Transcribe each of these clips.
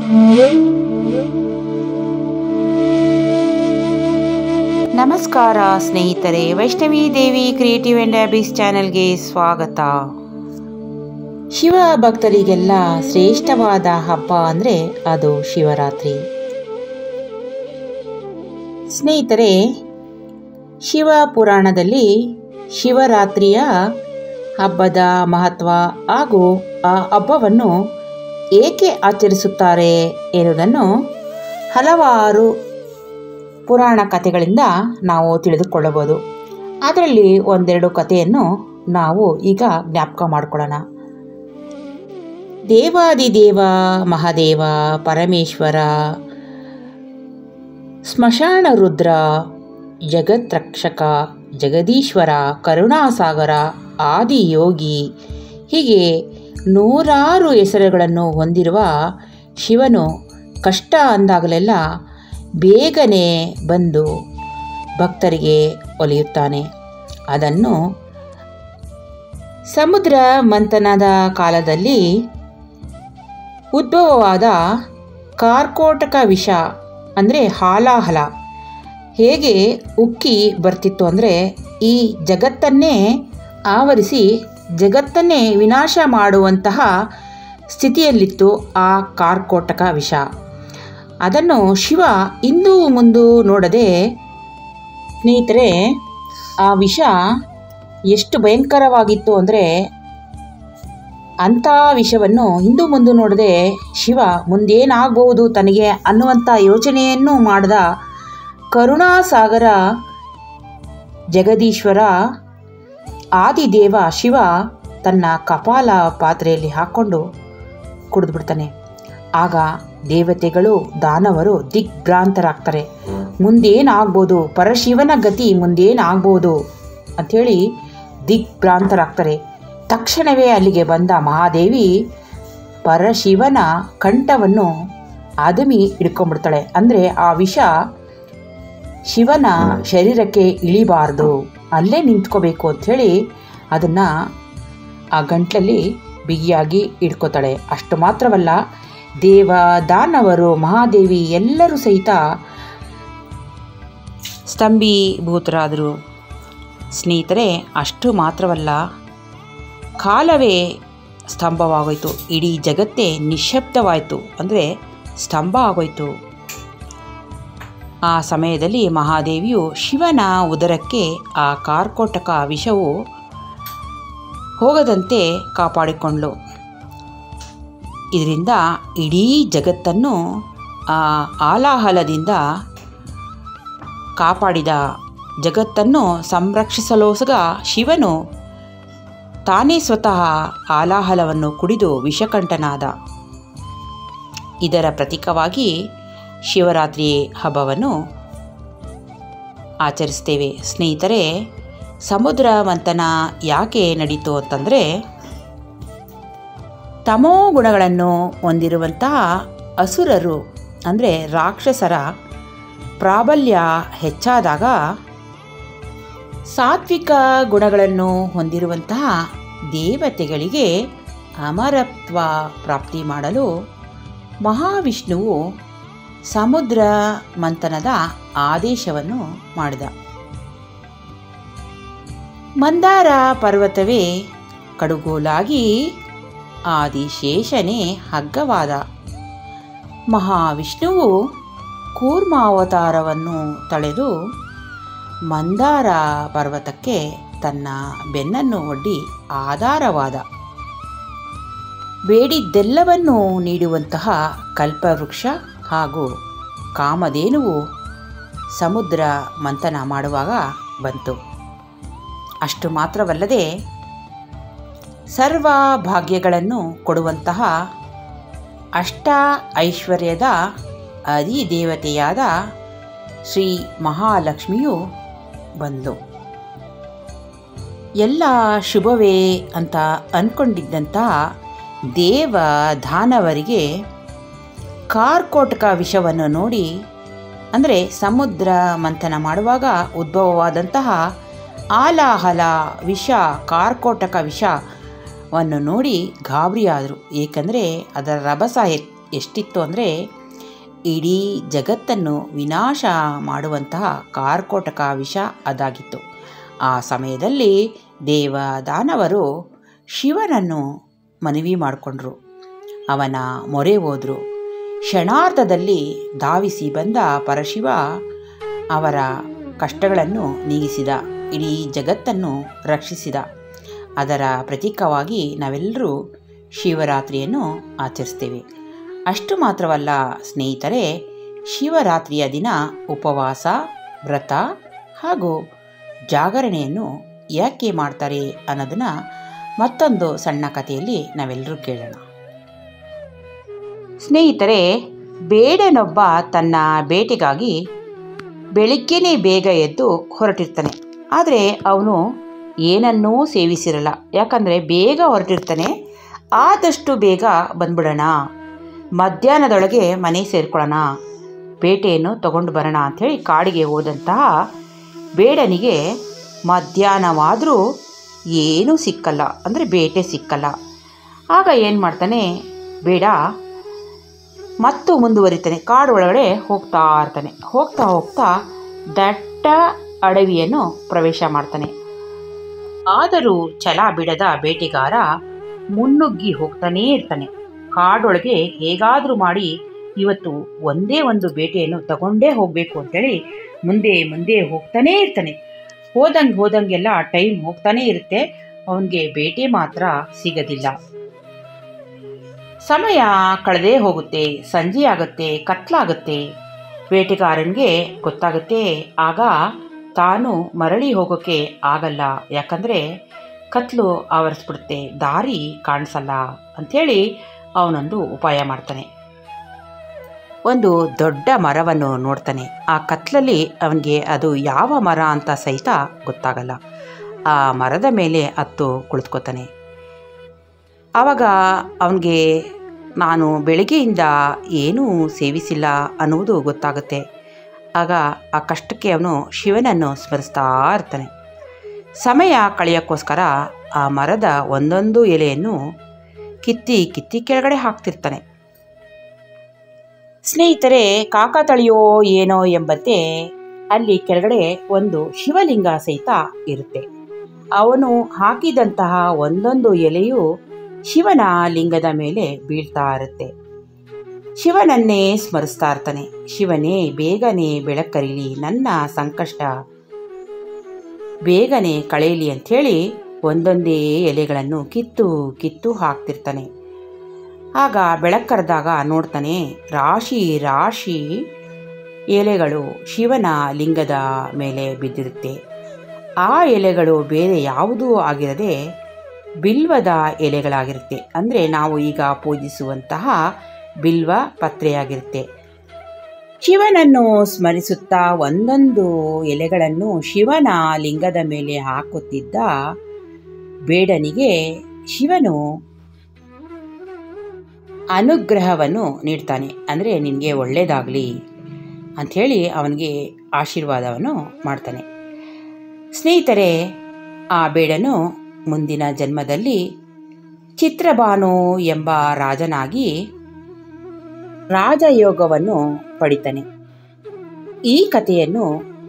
ನಮಸ್ಕಾರ ಸ್ನೇಹಿತರೆ Vaishnavi Devi creative and hobbies ಚಾನೆಲ್ಗೆ ಸ್ವಾಗತ ಶಿವ ಭಕ್ತರಿಗೆಲ್ಲ ಶ್ರೇಷ್ಠವಾದ ಹಬ್ಬ ಅಂದರೆ ಅದು ಶಿವರಾತ್ರಿ ಸ್ನೇಹಿತರೆ ಶಿವ ಪುರಾಣದಲ್ಲಿ ಶಿವರಾತ್ರಿಯ ಹಬ್ಬದ ಮಹತ್ವ ಹಾಗೂ ಆ ಹಬ್ಬವನ್ನು ಏಕೆ ಆಚರಿಸುತ್ತಾರೆ ಎನ್ನುವುದನ್ನು ಹಲವಾರು ಪುರಾಣ ಕಥೆಗಳಿಂದ ನಾವು ತಿಳಿದುಕೊಳ್ಳಬಹುದು ಅದರಲ್ಲಿ ಒಂದೆರಡು ಕಥೆಯನ್ನು ನಾವು ಈಗ ಜ್ಞಾಪಕ ಮಾಡಿಕೊಳ್ಳೋಣ ದೇವಾದಿದೇವ ಮಹಾದೇವ ಪರಮೇಶ್ವರ ಸ್ಮಶಾನ ರುದ್ರ ಜಗತ್ರಕ್ಷಕ ಜಗದೀಶ್ವರ ಕರುಣಾಸಾಗರ ಆದಿಯೋಗಿ ಹೀಗೆ ನೂರಾರು ಹೆಸರುಗಳನ್ನು ಹೊಂದಿರುವ ಶಿವನು ಕಷ್ಟ ಅಂದಾಗಲೆಲ್ಲ ಬೇಗನೆ ಬಂದು ಭಕ್ತರಿಗೆ ಒಲಿಯುತ್ತಾನೆ ಅದನ್ನು ಸಮುದ್ರ ಮಂಥನದ ಕಾಲದಲ್ಲಿ ಉದ್ಭವವಾದ ಕಾರ್ಕೋಟಕ ವಿಷ ಅಂದರೆ ಹಾಲಾಹಲ ಹೇಗೆ ಉಕ್ಕಿ ಬರ್ತಿತ್ತು ಅಂದರೆ ಈ ಜಗತ್ತನ್ನೇ ಆವರಿಸಿ ಜಗತ್ತನ್ನೇ ವಿನಾಶ ಮಾಡುವಂತಹ ಸ್ಥಿತಿಯಲ್ಲಿತ್ತು ಆ ಕಾರ್ಕೋಟಕ ವಿಷ ಅದನ್ನು ಶಿವ ಇಂದು ಮುಂದು ನೋಡದೆ ಸ್ನೇಹಿತರೆ ಆ ವಿಷ ಎಷ್ಟು ಭಯಂಕರವಾಗಿತ್ತು ಅಂದರೆ ಅಂಥ ವಿಷವನ್ನು ಹಿಂದೂ ಮುಂದೆ ನೋಡದೆ ಶಿವ ಮುಂದೇನಾಗಬಹುದು ತನಗೆ ಅನ್ನುವಂಥ ಯೋಚನೆಯನ್ನು ಮಾಡಿದ ಕರುಣಾಸಾಗರ ಜಗದೀಶ್ವರ ಆದಿದೇವ ಶಿವ ತನ್ನ ಕಪಾಲ ಪಾತ್ರೆಯಲ್ಲಿ ಹಾಕ್ಕೊಂಡು ಕುಡಿದ್ಬಿಡ್ತಾನೆ ಆಗ ದೇವತೆಗಳು ದಾನವರು ದಿಗ್ಭ್ರಾಂತರಾಗ್ತಾರೆ ಮುಂದೇನಾಗ್ಬೋದು ಪರಶಿವನ ಗತಿ ಮುಂದೇನಾಗ್ಬೋದು ಅಂಥೇಳಿ ದಿಗ್ಭ್ರಾಂತರಾಗ್ತಾರೆ ತಕ್ಷಣವೇ ಅಲ್ಲಿಗೆ ಬಂದ ಮಹಾದೇವಿ ಪರಶಿವನ ಕಂಠವನ್ನು ಅದುಮಿ ಹಿಡ್ಕೊಂಡ್ಬಿಡ್ತಾಳೆ ಅಂದರೆ ಆ ವಿಷ ಶಿವನ ಶರೀರಕ್ಕೆ ಇಳಿಬಾರ್ದು ಅಲ್ಲೇ ನಿಂತ್ಕೋಬೇಕು ಅಂಥೇಳಿ ಅದನ್ನು ಆ ಗಂಟ್ಲಲ್ಲಿ ಬಿಗಿಯಾಗಿ ಇಡ್ಕೋತಾಳೆ ಅಷ್ಟು ಮಾತ್ರವಲ್ಲ ದೇವ ದಾನವರು ಮಹಾದೇವಿ ಎಲ್ಲರೂ ಸಹಿತ ಸ್ತಂಭೀಭೂತರಾದರು ಸ್ನೇಹಿತರೆ ಅಷ್ಟು ಮಾತ್ರವಲ್ಲ ಕಾಲವೇ ಸ್ತಂಭವಾಗೋಯ್ತು ಇಡೀ ಜಗತ್ತೇ ನಿಶ್ಶಬ್ದವಾಯಿತು ಅಂದರೆ ಸ್ತಂಭ ಆಗೋಯ್ತು ಆ ಸಮಯದಲ್ಲಿ ಮಹಾದೇವಿಯು ಶಿವನ ಉದರಕ್ಕೆ ಆ ಕಾರ್ಕೋಟಕ ವಿಷವು ಹೋಗದಂತೆ ಕಾಪಾಡಿಕೊಂಡ್ಳು ಇದರಿಂದ ಇಡೀ ಜಗತ್ತನ್ನು ಆ ಆಲಾಹಲದಿಂದ ಕಾಪಾಡಿದ ಜಗತ್ತನ್ನು ಸಂರಕ್ಷಿಸಲೋಸಗ ಶಿವನು ತಾನೇ ಸ್ವತಃ ಆಲಾಹಲವನ್ನು ಕುಡಿದು ವಿಷಕಂಠನಾದ ಇದರ ಪ್ರತೀಕವಾಗಿ ಶಿವರಾತ್ರಿ ಹಬ್ಬವನ್ನು ಆಚರಿಸ್ತೇವೆ ಸ್ನೇಹಿತರೆ ಸಮುದ್ರ ಮಂಥನ ಯಾಕೆ ನಡೀತು ಅಂತಂದರೆ ತಮೋ ಗುಣಗಳನ್ನು ಹೊಂದಿರುವಂತಹ ಅಸುರರು ಅಂದರೆ ರಾಕ್ಷಸರ ಪ್ರಾಬಲ್ಯ ಹೆಚ್ಚಾದಾಗ ಸಾತ್ವಿಕ ಗುಣಗಳನ್ನು ಹೊಂದಿರುವಂತಹ ದೇವತೆಗಳಿಗೆ ಅಮರತ್ವ ಪ್ರಾಪ್ತಿ ಮಾಡಲು ಮಹಾವಿಷ್ಣುವು ಸಮುದ್ರ ಮಂಥನದ ಆದೇಶವನ್ನು ಮಾಡಿದ ಮಂದಾರ ಪರ್ವತವೇ ಕಡುಗೋಲಾಗಿ ಆದಿಶೇಷನೇ ಹಗ್ಗವಾದ ಮಹಾವಿಷ್ಣುವು ಕೂರ್ಮಾವತಾರವನ್ನು ತಳೆದು ಮಂದಾರ ಪರ್ವತಕ್ಕೆ ತನ್ನ ಬೆನ್ನನ್ನು ಒಡ್ಡಿ ಆಧಾರವಾದ ಬೇಡಿದ್ದೆಲ್ಲವನ್ನೂ ನೀಡುವಂತಹ ಕಲ್ಪವೃಕ್ಷ ಹಾಗೂ ಕಾಮಧೇನುವು ಸಮುದ್ರ ಮಂಥನ ಮಾಡುವಾಗ ಬಂತು ಅಷ್ಟು ಮಾತ್ರವಲ್ಲದೆ ಸರ್ವ ಭಾಗ್ಯಗಳನ್ನು ಕೊಡುವಂತಹ ಅಷ್ಟ ಐಶ್ವರ್ಯದ ಅಧಿದೇವತೆಯಾದ ಶ್ರೀ ಮಹಾಲಕ್ಷ್ಮಿಯು ಬಂದು ಎಲ್ಲ ಶುಭವೇ ಅಂತ ಅಂದ್ಕೊಂಡಿದ್ದಂತಹ ದೇವ ದಾನವರಿಗೆ ಕಾರ್ಕೋಟಕ ವಿಷವನ್ನು ನೋಡಿ ಅಂದರೆ ಸಮುದ್ರ ಮಂಥನ ಮಾಡುವಾಗ ಉದ್ಭವವಾದಂತಹ ಆಲಾಹಲ ವಿಷ ಕಾರ್ಕೋಟಕ ವಿಷವನ್ನು ನೋಡಿ ಗಾಬರಿಯಾದರು ಏಕೆಂದರೆ ಅದರ ರಭಸ ಹೆ ಎಷ್ಟಿತ್ತು ಅಂದರೆ ಇಡೀ ಜಗತ್ತನ್ನು ವಿನಾಶ ಮಾಡುವಂತಹ ಕಾರ್ಕೋಟಕ ವಿಷ ಅದಾಗಿತ್ತು ಆ ಸಮಯದಲ್ಲಿ ದೇವ ದಾನವರು ಶಿವನನ್ನು ಮನವಿ ಮಾಡಿಕೊಂಡ್ರು ಅವನ ಮೊರೆ ಹೋದರು ಕ್ಷಣಾರ್ಧದಲ್ಲಿ ಧಾವಿಸಿ ಬಂದ ಪರಶಿವ ಅವರ ಕಷ್ಟಗಳನ್ನು ನೀಗಿಸಿದ ಇಡೀ ಜಗತ್ತನ್ನು ರಕ್ಷಿಸಿದ ಅದರ ಪ್ರತೀಕವಾಗಿ ನಾವೆಲ್ಲರೂ ಶಿವರಾತ್ರಿಯನ್ನು ಆಚರಿಸ್ತೇವೆ ಅಷ್ಟು ಮಾತ್ರವಲ್ಲ ಸ್ನೇಹಿತರೆ ಶಿವರಾತ್ರಿಯ ದಿನ ಉಪವಾಸ ವ್ರತ ಹಾಗೂ ಜಾಗರಣೆಯನ್ನು ಯಾಕೆ ಮಾಡ್ತಾರೆ ಅನ್ನೋದನ್ನು ಮತ್ತೊಂದು ಸಣ್ಣ ಕಥೆಯಲ್ಲಿ ನಾವೆಲ್ಲರೂ ಕೇಳೋಣ ಸ್ನೇಹಿತರೆ ಬೇಡನೊಬ್ಬ ತನ್ನ ಬೇಟೆಗಾಗಿ ಬೆಳಿಗ್ಗೆನೇ ಬೇಗ ಎದ್ದು ಹೊರಟಿರ್ತಾನೆ ಆದರೆ ಅವನು ಏನನ್ನೂ ಸೇವಿಸಿರಲ್ಲ ಯಾಕಂದರೆ ಬೇಗ ಹೊರಟಿರ್ತಾನೆ ಆದಷ್ಟು ಬೇಗ ಬಂದ್ಬಿಡೋಣ ಮಧ್ಯಾಹ್ನದೊಳಗೆ ಮನೆ ಸೇರ್ಕೊಳ್ಳೋಣ ಬೇಟೆಯನ್ನು ತಗೊಂಡು ಬರೋಣ ಅಂಥೇಳಿ ಕಾಡಿಗೆ ಹೋದಂತಹ ಬೇಡನಿಗೆ ಮಧ್ಯಾಹ್ನವಾದರೂ ಏನೂ ಸಿಕ್ಕಲ್ಲ ಅಂದರೆ ಬೇಟೆ ಸಿಕ್ಕಲ್ಲ ಆಗ ಏನು ಮಾಡ್ತಾನೆ ಬೇಡ ಮತ್ತು ಮುಂದುವರಿತಾನೆ ಕಾಡು ಒಳಗಡೆ ಹೋಗ್ತಾ ಇರ್ತಾನೆ ಹೋಗ್ತಾ ಹೋಗ್ತಾ ದಟ್ಟ ಅಡವಿಯನ್ನು ಪ್ರವೇಶ ಮಾಡ್ತಾನೆ ಆದರೂ ಛಲ ಬಿಡದ ಬೇಟೆಗಾರ ಮುನ್ನುಗ್ಗಿ ಹೋಗ್ತಾನೇ ಇರ್ತಾನೆ ಕಾಡೊಳಗೆ ಹೇಗಾದರೂ ಮಾಡಿ ಇವತ್ತು ಒಂದೇ ಒಂದು ಬೇಟೆಯನ್ನು ತಗೊಂಡೇ ಹೋಗಬೇಕು ಅಂತೇಳಿ ಮುಂದೆ ಮುಂದೆ ಹೋಗ್ತಾನೇ ಇರ್ತಾನೆ ಹೋದಂಗೆ ಹೋದಂಗೆಲ್ಲ ಟೈಮ್ ಹೋಗ್ತಾನೇ ಇರುತ್ತೆ ಅವನಿಗೆ ಬೇಟೆ ಮಾತ್ರ ಸಿಗದಿಲ್ಲ ಸಮಯ ಕಳೆದೇ ಹೋಗುತ್ತೆ ಸಂಜೆ ಆಗುತ್ತೆ ಕತ್ಲಾಗುತ್ತೆ ಬೇಟೆಗಾರನಿಗೆ ಗೊತ್ತಾಗುತ್ತೆ ಆಗ ತಾನು ಮರಳಿ ಹೋಗೋಕ್ಕೆ ಆಗಲ್ಲ ಯಾಕಂದರೆ ಕತ್ಲು ಆವರಿಸ್ಬಿಡುತ್ತೆ ದಾರಿ ಕಾಣಿಸಲ್ಲ ಅಂಥೇಳಿ ಅವನೊಂದು ಉಪಾಯ ಮಾಡ್ತಾನೆ ಒಂದು ದೊಡ್ಡ ಮರವನ್ನು ನೋಡ್ತಾನೆ ಆ ಕತ್ಲಲ್ಲಿ ಅವನಿಗೆ ಅದು ಯಾವ ಮರ ಅಂತ ಸಹಿತ ಗೊತ್ತಾಗಲ್ಲ ಆ ಮರದ ಮೇಲೆ ಹತ್ತು ಕುಳಿತುಕೋತಾನೆ ಆವಾಗ ಅವನಿಗೆ ನಾನು ಬೆಳಗ್ಗೆಯಿಂದ ಏನೂ ಸೇವಿಸಿಲ್ಲ ಅನ್ನುವುದು ಗೊತ್ತಾಗುತ್ತೆ ಆಗ ಆ ಕಷ್ಟಕ್ಕೆ ಅವನು ಶಿವನನ್ನು ಸ್ಮರಿಸ್ತಾ ಇರ್ತಾನೆ ಸಮಯ ಕಳೆಯೋಕ್ಕೋಸ್ಕರ ಆ ಮರದ ಒಂದೊಂದು ಎಲೆಯನ್ನು ಕಿತ್ತಿ ಕಿತ್ತಿ ಕೆಳಗಡೆ ಹಾಕ್ತಿರ್ತಾನೆ ಸ್ನೇಹಿತರೆ ಕಾಕ ತಳಿಯೋ ಏನೋ ಎಂಬಂತೆ ಅಲ್ಲಿ ಕೆಳಗಡೆ ಒಂದು ಶಿವಲಿಂಗ ಸಹಿತ ಇರುತ್ತೆ ಅವನು ಹಾಕಿದಂತಹ ಒಂದೊಂದು ಎಲೆಯು ಶಿವನ ಲಿಂಗದ ಮೇಲೆ ಬೀಳ್ತಾ ಇರುತ್ತೆ ಶಿವನನ್ನೇ ಸ್ಮರಿಸ್ತಾ ಇರ್ತಾನೆ ಶಿವನೇ ಬೇಗನೆ ಬೆಳಕರಿಲಿ ನನ್ನ ಸಂಕಷ್ಟ ಬೇಗನೆ ಕಳೆಯಲಿ ಅಂಥೇಳಿ ಒಂದೊಂದೇ ಎಲೆಗಳನ್ನು ಕಿತ್ತು ಕಿತ್ತು ಹಾಕ್ತಿರ್ತಾನೆ ಆಗ ಬೆಳಕರೆದಾಗ ನೋಡ್ತಾನೆ ರಾಶಿ ರಾಶಿ ಎಲೆಗಳು ಶಿವನ ಲಿಂಗದ ಮೇಲೆ ಬಿದ್ದಿರುತ್ತೆ ಆ ಎಲೆಗಳು ಬೇರೆ ಯಾವುದೂ ಆಗಿರದೆ ಬಿಲ್ವದ ಎಲೆಗಳಾಗಿರುತ್ತೆ ಅಂದರೆ ನಾವು ಈಗ ಪೂಜಿಸುವಂತಹ ಬಿಲ್ವ ಪತ್ರೆಯಾಗಿರುತ್ತೆ ಶಿವನನ್ನು ಸ್ಮರಿಸುತ್ತಾ ಒಂದೊಂದು ಎಲೆಗಳನ್ನು ಶಿವನ ಲಿಂಗದ ಮೇಲೆ ಹಾಕುತ್ತಿದ್ದ ಬೇಡನಿಗೆ ಶಿವನು ಅನುಗ್ರಹವನ್ನು ನೀಡ್ತಾನೆ ಅಂದರೆ ನಿನಗೆ ಒಳ್ಳೆಯದಾಗಲಿ ಅಂಥೇಳಿ ಅವನಿಗೆ ಆಶೀರ್ವಾದವನ್ನು ಮಾಡ್ತಾನೆ ಸ್ನೇಹಿತರೆ ಆ ಬೇಡನು ಮುಂದಿನ ಜನ್ಮದಲ್ಲಿ ಚಿತ್ರಭಾನು ಎಂಬ ರಾಜನಾಗಿ ರಾಜಯೋಗವನ್ನು ಪಡಿತಾನೆ ಈ ಕಥೆಯನ್ನು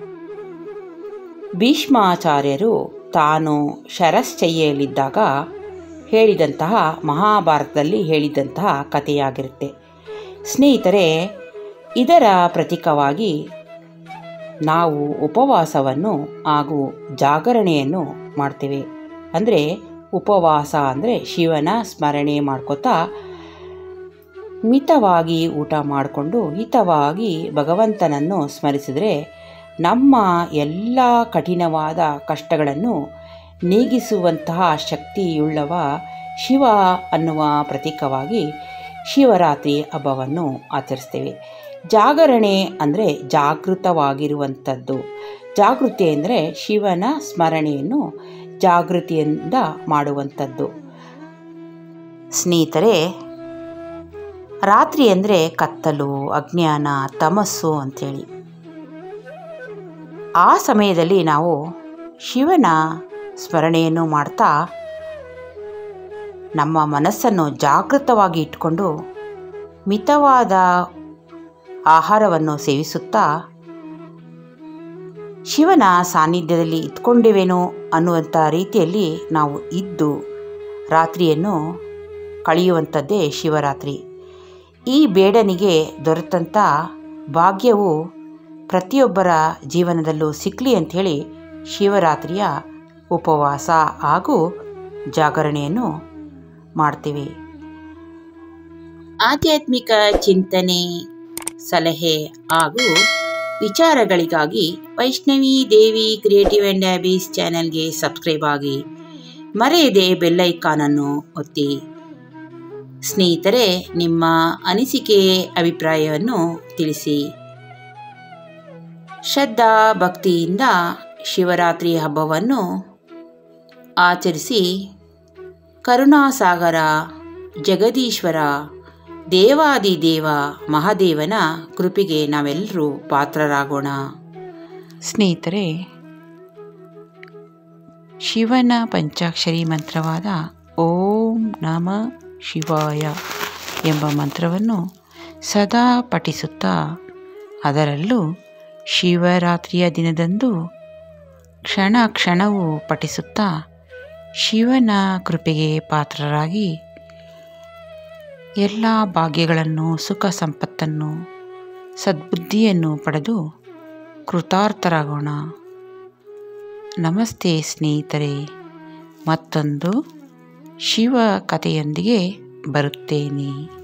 ಭೀಷ್ಮಾಚಾರ್ಯರು ತಾನು ಶರಶ್ಚಯ್ಯೆಯಲ್ಲಿದ್ದಾಗ ಹೇಳಿದಂತಹ ಮಹಾಭಾರತದಲ್ಲಿ ಹೇಳಿದಂತಹ ಕಥೆಯಾಗಿರುತ್ತೆ ಸ್ನೇಹಿತರೆ ಇದರ ಪ್ರತೀಕವಾಗಿ ನಾವು ಉಪವಾಸವನ್ನು ಹಾಗೂ ಜಾಗರಣೆಯನ್ನು ಮಾಡ್ತೇವೆ ಅಂದರೆ ಉಪವಾಸ ಅಂದರೆ ಶಿವನ ಸ್ಮರಣೆ ಮಾಡ್ಕೋತಾ ಮಿತವಾಗಿ ಊಟ ಮಾಡಿಕೊಂಡು ಹಿತವಾಗಿ ಭಗವಂತನನ್ನು ಸ್ಮರಿಸಿದರೆ ನಮ್ಮ ಎಲ್ಲ ಕಠಿಣವಾದ ಕಷ್ಟಗಳನ್ನು ನೀಗಿಸುವಂತಹ ಶಕ್ತಿಯುಳ್ಳವ ಶಿವ ಅನ್ನುವ ಪ್ರತೀಕವಾಗಿ ಶಿವರಾತ್ರಿ ಹಬ್ಬವನ್ನು ಆಚರಿಸ್ತೇವೆ ಜಾಗರಣೆ ಅಂದರೆ ಜಾಗೃತವಾಗಿರುವಂಥದ್ದು ಜಾಗೃತಿ ಅಂದರೆ ಶಿವನ ಸ್ಮರಣೆಯನ್ನು ಜಾಗೃತಿಯಿಂದ ಮಾಡುವಂಥದ್ದು ಸ್ನೇಹಿತರೆ ರಾತ್ರಿ ಅಂದರೆ ಕತ್ತಲು ಅಜ್ಞಾನ ತಮಸ್ಸು ಅಂಥೇಳಿ ಆ ಸಮಯದಲ್ಲಿ ನಾವು ಶಿವನ ಸ್ಮರಣೆಯನ್ನು ಮಾಡ್ತಾ ನಮ್ಮ ಮನಸ್ಸನ್ನು ಜಾಗೃತವಾಗಿ ಇಟ್ಕೊಂಡು ಮಿತವಾದ ಆಹಾರವನ್ನು ಸೇವಿಸುತ್ತಾ ಶಿವನ ಸಾನ್ನಿಧ್ಯದಲ್ಲಿ ಇದ್ಕೊಂಡಿವೇನೋ ಅನ್ನುವಂಥ ರೀತಿಯಲ್ಲಿ ನಾವು ಇದ್ದು ರಾತ್ರಿಯನ್ನು ಕಳೆಯುವಂಥದ್ದೇ ಶಿವರಾತ್ರಿ ಈ ಬೇಡನಿಗೆ ದೊರೆತಂಥ ಭಾಗ್ಯವು ಪ್ರತಿಯೊಬ್ಬರ ಜೀವನದಲ್ಲೂ ಸಿಕ್ಕಲಿ ಅಂಥೇಳಿ ಶಿವರಾತ್ರಿಯ ಉಪವಾಸ ಹಾಗೂ ಜಾಗರಣೆಯನ್ನು ಮಾಡ್ತೀವಿ ಆಧ್ಯಾತ್ಮಿಕ ಚಿಂತನೆ ಸಲಹೆ ಹಾಗೂ ವಿಚಾರಗಳಿಗಾಗಿ Vaishnavi Devi creative and hobbies ಚಾನೆಲ್ಗೆ ಸಬ್ಸ್ಕ್ರೈಬ್ ಆಗಿ ಮರೆಯದೆ ಬೆಲ್ಲೈಕಾನನ್ನು ಒತ್ತಿ ಸ್ನೇಹಿತರೆ ನಿಮ್ಮ ಅನಿಸಿಕೆ ಅಭಿಪ್ರಾಯವನ್ನು ತಿಳಿಸಿ ಶ್ರದ್ಧಾ ಭಕ್ತಿಯಿಂದ ಶಿವರಾತ್ರಿ ಹಬ್ಬವನ್ನು ಆಚರಿಸಿ ಕರುಣಾಸಾಗರ ಜಗದೀಶ್ವರ ದೇವಾದಿದೇವ ಮಹಾದೇವನ ಕೃಪೆಗೆ ನಾವೆಲ್ಲರೂ ಪಾತ್ರರಾಗೋಣ ಸ್ನೇಹಿತರೆ ಶಿವನ ಪಂಚಾಕ್ಷರಿ ಮಂತ್ರವಾದ ಓಂ ನಮ ಶಿವಾಯ ಎಂಬ ಮಂತ್ರವನ್ನು ಸದಾ ಪಠಿಸುತ್ತಾ ಅದರಲ್ಲೂ ಶಿವರಾತ್ರಿಯ ದಿನದಂದು ಕ್ಷಣ ಕ್ಷಣವೂ ಪಠಿಸುತ್ತಾ ಶಿವನ ಕೃಪೆಗೆ ಪಾತ್ರರಾಗಿ ಎಲ್ಲ ಭಾಗ್ಯಗಳನ್ನು ಸುಖ ಸಂಪತ್ತನ್ನು ಸದ್ಬುದ್ಧಿಯನ್ನು ಪಡೆದು ಕೃತಾರ್ಥರಾಗೋಣ ನಮಸ್ತೆ ಸ್ನೇಹಿತರೆ ಮತ್ತೊಂದು ಶಿವ ಕಥೆಯೊಂದಿಗೆ ಬರುತ್ತೇನೆ